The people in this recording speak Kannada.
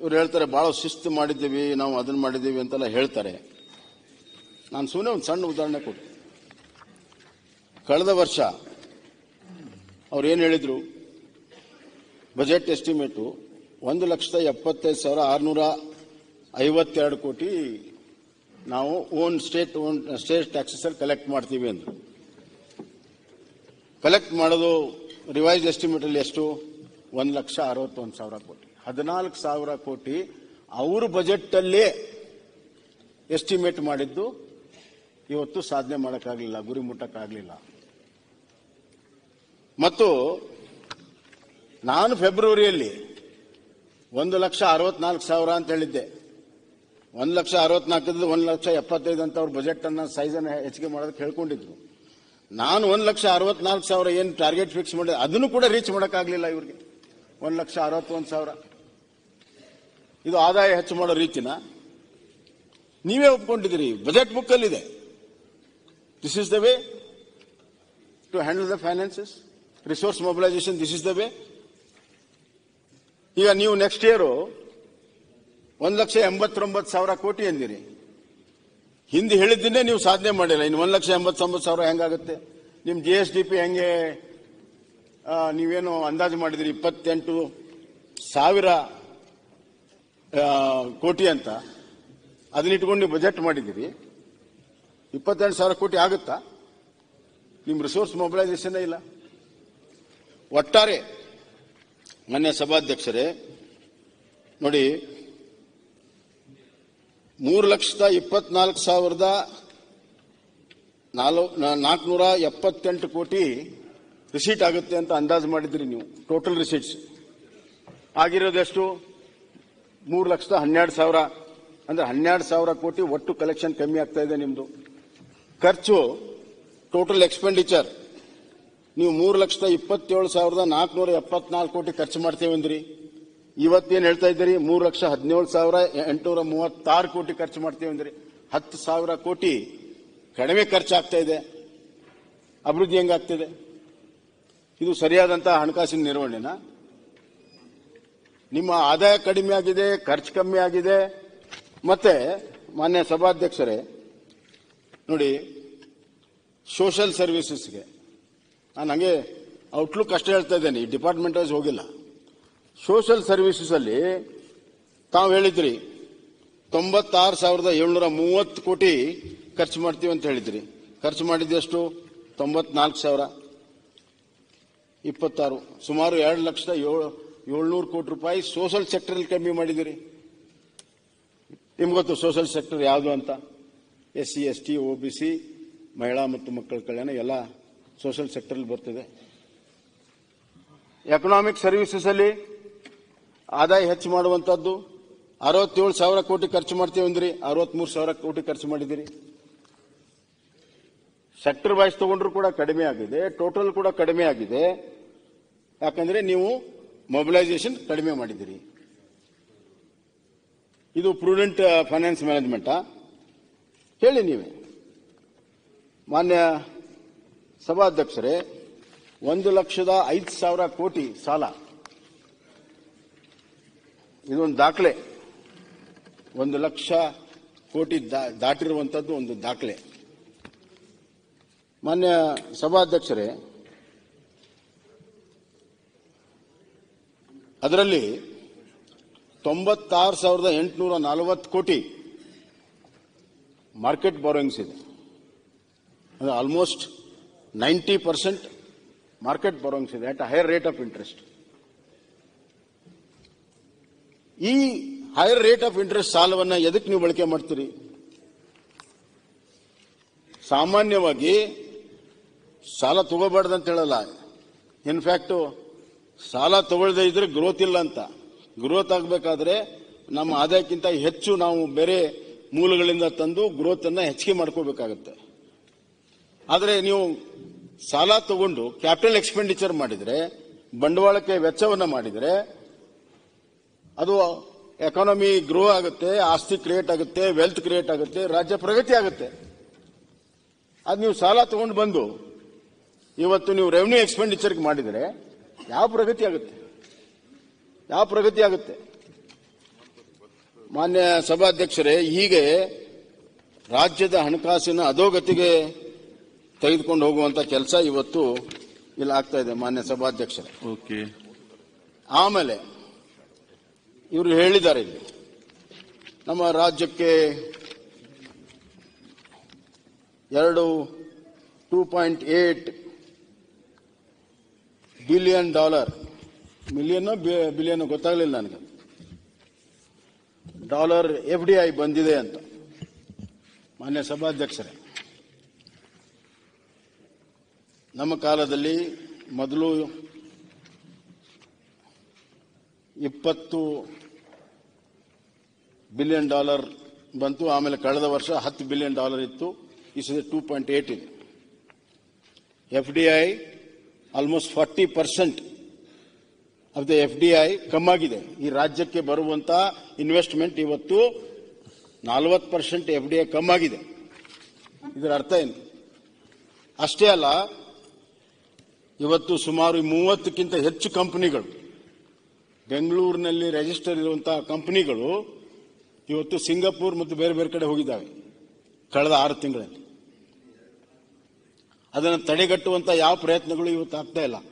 ಇವ್ರು ಹೇಳ್ತಾರೆ ಭಾಳ ಶಿಸ್ತು ಮಾಡಿದ್ದೀವಿ ನಾವು ಅದನ್ನ ಮಾಡಿದ್ದೀವಿ ಅಂತೆಲ್ಲ ಹೇಳ್ತಾರೆ ನಾನು ಸುಮ್ಮನೆ ಒಂದು ಸಣ್ಣ ಉದಾಹರಣೆ ಕೊಟ್ಟು ಕಳೆದ ವರ್ಷ ಅವ್ರು ಏನು ಹೇಳಿದ್ರು ಬಜೆಟ್ ಎಸ್ಟಿಮೇಟು ಒಂದು ಲಕ್ಷದ ಎಪ್ಪತ್ತೈದು ಸಾವಿರ ಆರುನೂರ ಐವತ್ತೆರಡು ಕೋಟಿ ನಾವು own state own state taxes collect ಮಾಡ್ತೀವಿ ಅಂದ್ರು ಕಲೆಕ್ಟ್ ಮಾಡೋದು ರಿವೈಸ್ ಎಸ್ಟಿಮೇಟ್ ಅಲ್ಲಿ ಎಷ್ಟು ಒಂದು ಲಕ್ಷ ಅರವತ್ತೊಂದು ಸಾವಿರ ಕೋಟಿ ಹದಿನಾಲ್ಕು ಸಾವಿರ ಕೋಟಿ ಅವ್ರ ಬಜೆಟ್ ಅಲ್ಲೇ ಎಸ್ಟಿಮೇಟ್ ಮಾಡಿದ್ದು ಇವತ್ತು ಸಾಧನೆ ಮಾಡೋಕ್ಕಾಗಲಿಲ್ಲ ಗುರಿ ಮುಟ್ಟಕ್ಕಾಗಲಿಲ್ಲ ಮತ್ತು ನಾನು ಫೆಬ್ರವರಿಯಲ್ಲಿ ಒಂದು ಲಕ್ಷ ಅರವತ್ನಾಲ್ಕು ಸಾವಿರ ಅಂತ ಹೇಳಿದ್ದೆ ಒಂದು ಲಕ್ಷ ಅರವತ್ನಾಲ್ಕದ್ದು ಒಂದು ಲಕ್ಷ ಎಪ್ಪತ್ತೈದು ಅಂತ ಅವ್ರ ಬಜೆಟ್ ಅನ್ನ ಸೈಜ್ ಅನ್ನ ಹೆಚ್ಚಿಗೆ ಮಾಡೋದಕ್ಕೆ ಹೇಳ್ಕೊಂಡಿದ್ರು ನಾನು ಒಂದು ಲಕ್ಷ ಅರವತ್ನಾಲ್ಕು ಸಾವಿರ ಏನು ಟಾರ್ಗೆಟ್ ಫಿಕ್ಸ್ ಮಾಡಿದೆ ಅದನ್ನು ಕೂಡ ರೀಚ್ ಮಾಡೋಕ್ಕಾಗಲಿಲ್ಲ ಇವ್ರಿಗೆ ಒಂದು ಲಕ್ಷ ಅರವತ್ತೊಂದು ಸಾವಿರ ಇದು ಆದಾಯ ಹೆಚ್ಚು ಮಾಡೋ ರೀತಿನ ನೀವೇ ಒಪ್ಕೊಂಡಿದ್ದೀರಿ ಬಜೆಟ್ ಬುಕ್ ಅಲ್ಲಿದೆ this is the way to handle the finances resource mobilisation this is the way ಈಗ ನೀವು ನೆಕ್ಸ್ಟ್ ಇಯರು ಒಂದು ಲಕ್ಷ ಎಂಬತ್ತೊಂಬತ್ತು ಸಾವಿರ ಕೋಟಿ ಅಂದಿರಿ ಹಿಂದೆ ಹೇಳಿದ್ದನ್ನೇ ನೀವು ಸಾಧನೆ ಮಾಡಿಲ್ಲ ಇನ್ನು ಒಂದು ಲಕ್ಷ ಎಂಬತ್ತೊಂಬತ್ತು ಸಾವಿರ ಹೆಂಗಾಗುತ್ತೆ ನಿಮ್ಮ ಜಿ ಎಸ್ ಡಿ ಪಿ ಹೆಂಗೆ ಆ, ನೀವೇನು ಅಂದಾಜು ಮಾಡಿದಿರಿ ಇಪ್ಪತ್ತೆಂಟು ಸಾವಿರ ಆ, ಕೋಟಿ ಅಂತ ಅದನ್ನ ಇಟ್ಕೊಂಡು ನೀವು ಬಜೆಟ್ ಮಾಡಿದ್ದೀರಿ ಇಪ್ಪತ್ತೆಂಟು ಸಾವಿರ ಕೋಟಿ ಆಗುತ್ತಾ ನಿಮ್ಮ ರಿಸೋರ್ಸ್ ಮೊಬಿಲೈಸೇಷನ್ ಇಲ್ಲ ಒಟ್ಟಾರೆ ಮಾನ್ಯ ಸಭಾಧ್ಯಕ್ಷರೇ ನೋಡಿ ಮೂರು ಲಕ್ಷದ ಇಪ್ಪತ್ನಾಲ್ಕು ಸಾವಿರದ ನಾಲ್ಕು ನಾಲ್ಕುನೂರ ಎಪ್ಪತ್ತೆಂಟು ಕೋಟಿ ರಿಸೀಟ್ ಆಗುತ್ತೆ ಅಂತ ಅಂದಾಜು ಮಾಡಿದ್ರಿ ನೀವು ಟೋಟಲ್ ರಿಸೀಟ್ಸ್ ಆಗಿರೋದೆಷ್ಟು ಮೂರು ಲಕ್ಷದ ಹನ್ನೆರಡು ಸಾವಿರ ಅಂದ್ರೆ ಹನ್ನೆರಡು ಸಾವಿರ ಕೋಟಿ ಒಟ್ಟು ಕಲೆಕ್ಷನ್ ಕಮ್ಮಿ ಆಗ್ತಾ ಇದೆ ನಿಮ್ದು ಖರ್ಚು ಟೋಟಲ್ ಎಕ್ಸ್ಪೆಂಡಿಚರ್ ನೀವು ಮೂರು ಲಕ್ಷದ ಇಪ್ಪತ್ತೇಳು ಸಾವಿರದ ನಾಲ್ಕುನೂರ ಎಪ್ಪತ್ನಾಲ್ಕು ಕೋಟಿ ಖರ್ಚು ಮಾಡ್ತೇವೆ ಅಂದ್ರಿ ಇವತ್ತೇನು ಹೇಳ್ತಾ ಇದ್ದೀರಿ ಮೂರು ಲಕ್ಷ ಹದಿನೇಳು ಸಾವಿರ ಎಂಟುನೂರ ಮೂವತ್ತಾರು ಕೋಟಿ ಖರ್ಚು ಮಾಡ್ತೇವೆ ಅಂದ್ರಿ ಹತ್ತು ಸಾವಿರ ಕೋಟಿ ಕಡಿಮೆ ಖರ್ಚಾಗ್ತಾ ಇದೆ ಅಭಿವೃದ್ಧಿ ಹೆಂಗಾಗ್ತಿದೆ ಇದು ಸರಿಯಾದಂತಹ ಹಣಕಾಸಿನ ನಿರ್ವಹಣೆನಾ ನಿಮ್ಮ ಆದಾಯ ಕಡಿಮೆ ಆಗಿದೆ ಖರ್ಚು ಕಮ್ಮಿ ಆಗಿದೆ ಮತ್ತೆ ಮಾನ್ಯ ಸಭಾಧ್ಯಕ್ಷರೇ ನೋಡಿ ಸೋಷಲ್ ಸರ್ವಿಸಸ್ಗೆ ನಾನು ಹಂಗೆ ಔಟ್ಲುಕ್ ಅಷ್ಟೇ ಹೇಳ್ತಾ ಇದ್ದೇನೆ ಈ ಡಿಪಾರ್ಟ್ಮೆಂಟ್ ವೈಸ್ ಹೋಗಿಲ್ಲ ಸೋಷಲ್ ಸರ್ವಿಸಸ್ ಅಲ್ಲಿ ತಾವು ಹೇಳಿದ್ರಿ ತೊಂಬತ್ತಾರು ಸಾವಿರದ ಏಳ್ನೂರ ಮೂವತ್ತು ಕೋಟಿ ಖರ್ಚು ಮಾಡ್ತೀವಿ ಅಂತ ಹೇಳಿದ್ರಿ ಖರ್ಚು ಮಾಡಿದ್ದು ಎಷ್ಟು ತೊಂಬತ್ನಾಲ್ಕು ಸಾವಿರ ಇಪ್ಪತ್ತಾರು ಸುಮಾರು ಎರಡು ಲಕ್ಷದ ಏಳು ಏಳ್ನೂರು ಕೋಟಿ ರೂಪಾಯಿ ಸೋಷಲ್ ಸೆಕ್ಟರ್ ಕಮ್ಮಿ ಮಾಡಿದಿರಿ ನಿಮ್ಗೆ ಗೊತ್ತು ಸೋಷಲ್ ಸೆಕ್ಟರ್ ಯಾವುದು ಅಂತ S C S T O B C ಮಹಿಳಾ ಮತ್ತು ಮಕ್ಕಳ ಕಲ್ಯಾಣ ಎಲ್ಲ ಸೋಷಲ್ ಸೆಕ್ಟರ್ ಬರ್ತದೆ ಎಕನಾಮಿಕ್ ಸರ್ವಿಸಸ್ ಅಲ್ಲಿ ಆದಾಯ ಹೆಚ್ಚು ಮಾಡುವಂತದ್ದು ಅರವತ್ತೇಳು ಸಾವಿರ ಕೋಟಿ ಖರ್ಚು ಮಾಡ್ತೀವಿ ಅಂದ್ರಿ ಅರವತ್ಮೂರು ಸಾವಿರ ಕೋಟಿ ಖರ್ಚು ಮಾಡಿದಿರಿ ಸೆಕ್ಟರ್ ವೈಸ್ ತಗೊಂಡ್ರು ಕೂಡ ಕಡಿಮೆ ಆಗಿದೆ ಟೋಟಲ್ ಕೂಡ ಕಡಿಮೆ ಆಗಿದೆ ಯಾಕಂದ್ರೆ ನೀವು ಮೊಬಿಲೈಸೇಷನ್ ಕಡಿಮೆ ಮಾಡಿದಿರಿ ಇದು ಪ್ರೂಡೆಂಟ್ ಫೈನಾನ್ಸ್ ಮ್ಯಾನೇಜ್ಮೆಂಟಾ ಹೇಳಿ ನೀವೇ ಮಾನ್ಯ ಸಭಾಧ್ಯಕ್ಷರೇ ಒಂದು ಲಕ್ಷದ ಐದು ಸಾವಿರ ಕೋಟಿ ಸಾಲ ಇದೊಂದು ದಾಖಲೆ ಒಂದು ಲಕ್ಷ ಕೋಟಿ ದಾ- ದಾಟಿರುವಂತದ್ದು ಒಂದು ದಾಖಲೆ ಮಾನ್ಯ ಸಭಾಧ್ಯಕ್ಷರೇ ಅದರಲ್ಲಿ ತೊಂಬತ್ತಾರು ಸಾವಿರದ ಎಂಟುನೂರ ನಲವತ್ತು ಕೋಟಿ ಮಾರ್ಕೆಟ್ ಬಾರೋಯಿಂಗ್ಸ್ ಇದೆ ಅಂದ್ರೆ almost ninety percent market borrowings ಇದೆ at higher rate of interest ಈ ಹೈಯರ್ ರೇಟ್ ಆಫ್ ಇಂಟ್ರೆಸ್ಟ್ ಸಾಲವನ್ನ ಎದಕ್ಕೆ ನೀವು ಬಳಕೆ ಮಾಡ್ತೀರಿ ಸಾಮಾನ್ಯವಾಗಿ ಸಾಲ ತಗೋಬಾರ್ದು ಅಂತ ಹೇಳಲ್ಲ ಇನ್ಫ್ಯಾಕ್ಟ್ ಸಾಲ ತಗೊಳ್ಳದೆ ಇದ್ರೆ ಗ್ರೋತ್ ಇಲ್ಲ ಅಂತ ಗ್ರೋತ್ ಆಗಬೇಕಾದ್ರೆ ನಮ್ಮ ಆದಾಯಕ್ಕಿಂತ ಹೆಚ್ಚು ನಾವು ಬೇರೆ ಮೂಲಗಳಿಂದ ತಂದು ಗ್ರೋತ್ ಅನ್ನ ಹೆಚ್ಚಿಗೆ ಮಾಡ್ಕೋಬೇಕಾಗತ್ತೆ ಆದರೆ ನೀವು ಸಾಲ ತಗೊಂಡು ಕ್ಯಾಪಿಟಲ್ ಎಕ್ಸ್ಪೆಂಡಿಚರ್ ಮಾಡಿದ್ರೆ ಬಂಡವಾಳಕ್ಕೆ ವೆಚ್ಚವನ್ನ ಮಾಡಿದ್ರೆ ಅದು ಎಕಾನಮಿ ಗ್ರೋ ಆಗುತ್ತೆ ಆಸ್ತಿ ಕ್ರಿಯೇಟ್ ಆಗುತ್ತೆ ವೆಲ್ತ್ ಕ್ರಿಯೇಟ್ ಆಗುತ್ತೆ ರಾಜ್ಯ ಪ್ರಗತಿ ಆಗುತ್ತೆ ಅದು ನೀವು ಸಾಲ ತಗೊಂಡು ಬಂದು ಇವತ್ತು ನೀವು ರೆವೆನ್ಯೂ ಎಕ್ಸ್ಪೆಂಡಿಚರ್ ಮಾಡಿದರೆ ಯಾವ ಪ್ರಗತಿ ಆಗುತ್ತೆ ಯಾವ ಪ್ರಗತಿ ಆಗುತ್ತೆ ಮಾನ್ಯ ಸಭಾಧ್ಯಕ್ಷರೇ ಹೀಗೆ ರಾಜ್ಯದ ಹಣಕಾಸಿನ ಅಧೋಗತಿಗೆ ತೆಗೆದುಕೊಂಡು ಹೋಗುವಂತ ಕೆಲಸ ಇವತ್ತು ಇಲ್ಲಿ ಆಗ್ತಾ ಇದೆ ಮಾನ್ಯ ಸಭಾಧ್ಯಕ್ಷರೇ ಓಕೆ ಆಮೇಲೆ ಇವರು ಹೇಳಿದ್ದಾರೆ ಇಲ್ಲಿ ನಮ್ಮ ರಾಜ್ಯಕ್ಕೆ ಎರಡು two point eight billion dollar million billion ಗೊತ್ತಾಗಲಿಲ್ಲ ನನಗೆ ಡಾಲರ್ ಎಫ್ ಡಿ ಐ ಬಂದಿದೆ ಅಂತ ಮಾನ್ಯ ಸಭಾಧ್ಯಕ್ಷರೇ ನಮ್ಮ ಕಾಲದಲ್ಲಿ ಮೊದಲು ಇಪ್ಪತ್ತು ಬಿಲಿಯನ್ ಡಾಲರ್ ಬಂತು ಆಮೇಲೆ ಕಳೆದ ವರ್ಷ ಹತ್ತು ಬಿಲಿಯನ್ ಡಾಲರ್ ಇತ್ತು ಈ ಸಲ ಟೂ ಪಾಯಿಂಟ್ ಏಟ್ ಇದೆ F D I almost forty percent of the F D I ಕಮ್ಮಾಗಿದೆ ಈ ರಾಜ್ಯಕ್ಕೆ ಬರುವಂತ ಇನ್ವೆಸ್ಟ್ಮೆಂಟ್ ಇವತ್ತು ನಲವತ್ತು ಪರ್ಸೆಂಟ್ ಎಫ್ ಡಿ ಐ ಕಮ್ಮಾಗಿದೆ ಇದರ ಅರ್ಥ ಏನು ಅಷ್ಟೇ ಅಲ್ಲ ಇವತ್ತು ಸುಮಾರು ಮೂವತ್ತಕ್ಕಿಂತ ಹೆಚ್ಚು ಕಂಪನಿಗಳು ಬೆಂಗಳೂರಿನಲ್ಲಿ ರಿಜಿಸ್ಟರ್ ಇರುವಂತಹ ಕಂಪನಿಗಳು ಇವತ್ತು ಸಿಂಗಾಪುರ್ ಮತ್ತು ಬೇರೆ ಬೇರೆ ಕಡೆ ಹೋಗಿದ್ದಾವೆ ಕಳೆದ ಆರು ತಿಂಗಳಲ್ಲಿ ಅದನ್ನು ತಡೆಗಟ್ಟುವಂತ ಯಾವ ಪ್ರಯತ್ನಗಳು ಇವತ್ತು ಆಗ್ತಾ ಇಲ್ಲ